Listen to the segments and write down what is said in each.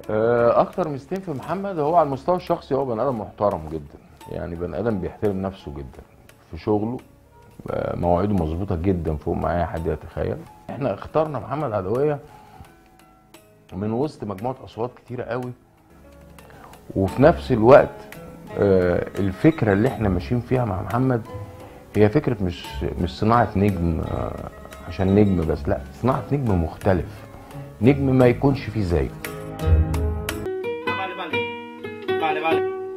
آه، اكتر ميزتين في محمد هو على المستوى الشخصي هو بني ادم محترم جدا يعني بني ادم بيحترم نفسه جدا في شغله آه، مواعيده مظبوطه جدا فوق ما اي حد يتخيل احنا اخترنا محمد عدويه من وسط مجموعه اصوات كتيره قوي وفي نفس الوقت آه، الفكره اللي احنا ماشيين فيها مع محمد هي فكره مش مش صناعه نجم آه، عشان نجم بس لا صناعه نجم مختلف نجم ما يكونش فيه زيه Vale, vale. Vale, vale.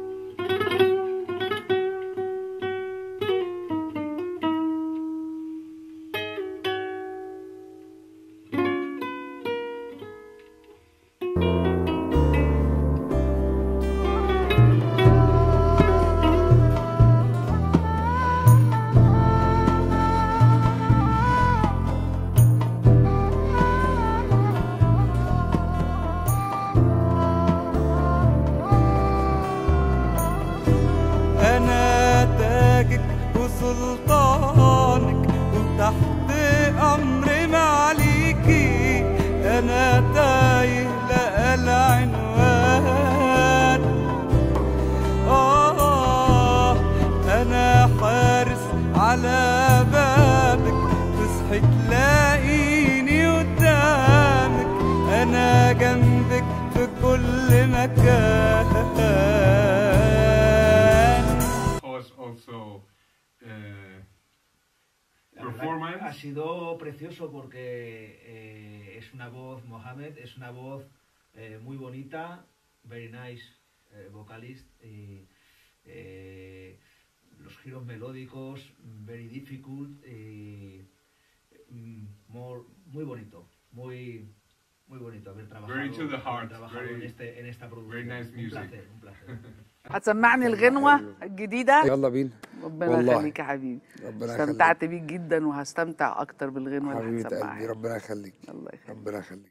أنا تاجك وسلطانك وتحت أمر معليكي أنا تايه لا العنوان آه أنا حارس على بابك تصحي تلاقيني قدامك أنا جنبك في كل مكان was also uh, La verdad, performance. ha sido precioso porque eh, es una voz, Mohamed, es una voz eh, muy bonita, very nice eh, vocalist, y eh, los giros melódicos, very difficult, y mm, more- muy bonito, muy muy bonito haber trabajado, Very to the haber heart, trabajado very- en, este, en esta producción. very nice un music. placer, un placer. هتسمعني الغنوة الجديدة يلا بينا ربنا والله. يخليك يا حبيبي ربنا استمتعت بيك جدا وهستمتع اكتر بالغنوة اللي حبيبة قلبي هتسمعها ربنا يخليك الله يخليك ربنا يخليك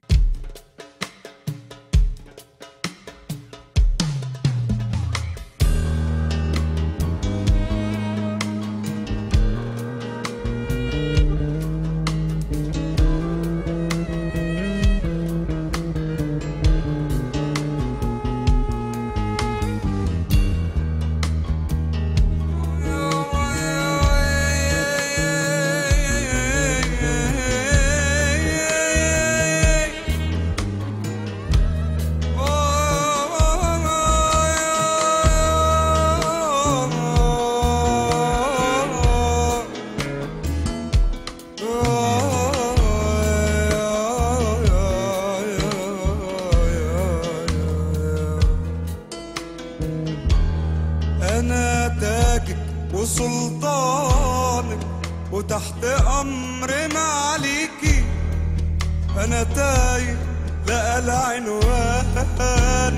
أنا تاجك وسلطانك وتحت أمر معليكي أنا تايه لا العنوان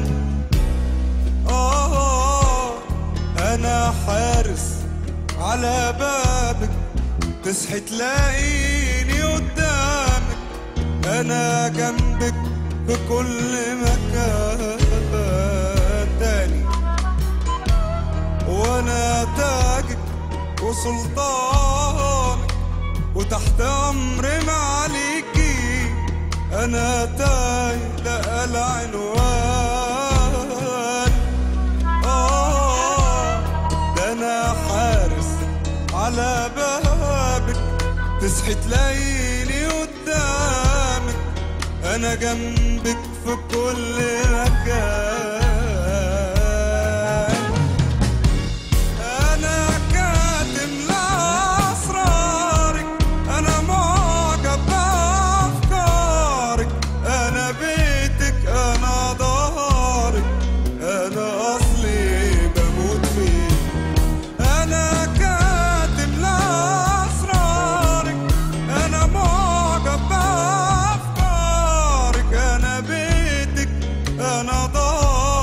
آه أنا حارس على بابك تصحي تلاقيني قدامك أنا جنبك في كل مكان تاني وانا تاجك وسلطانك وتحت امر معليكي انا تايه لا العنوان اه ده انا حارس على بابك تصحي تلاقيني قدامك انا جنبك في كل مكان أنا كاتم لأسرارك أنا معجب بأفكارك أنا بيتك أنا ظهرك أنا أصلي بموت فيك أنا كاتم لأسرارك أنا معجب بأفكارك أنا بيتك أنا ظهرك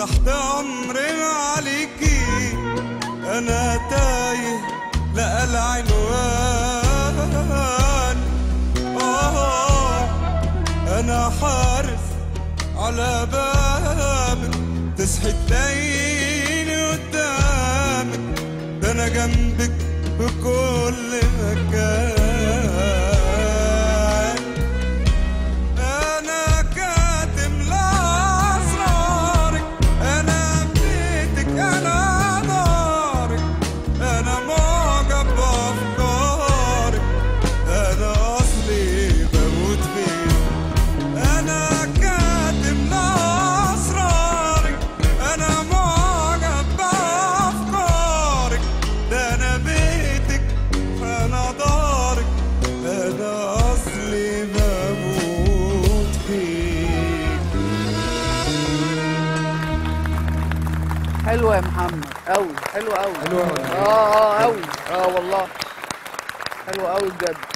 تحت امري عليكي انا تايه لا العنوان آه انا حارس على بابك تصحي تلاقيني قدامك ده انا جنبك في كل مكان انا كاتم لاسرارك انا بيتك انا دارك انا معجب بافكارك انا اصلي بموت فيك انا كاتم لاسرارك انا معجب بافكارك ده انا بيتك انا دارك انا اصلي بموت فيك حلوه يا محمد قوي حلوه قوي حلوة أوي. اه اه قوي اه والله حلوه قوي بجد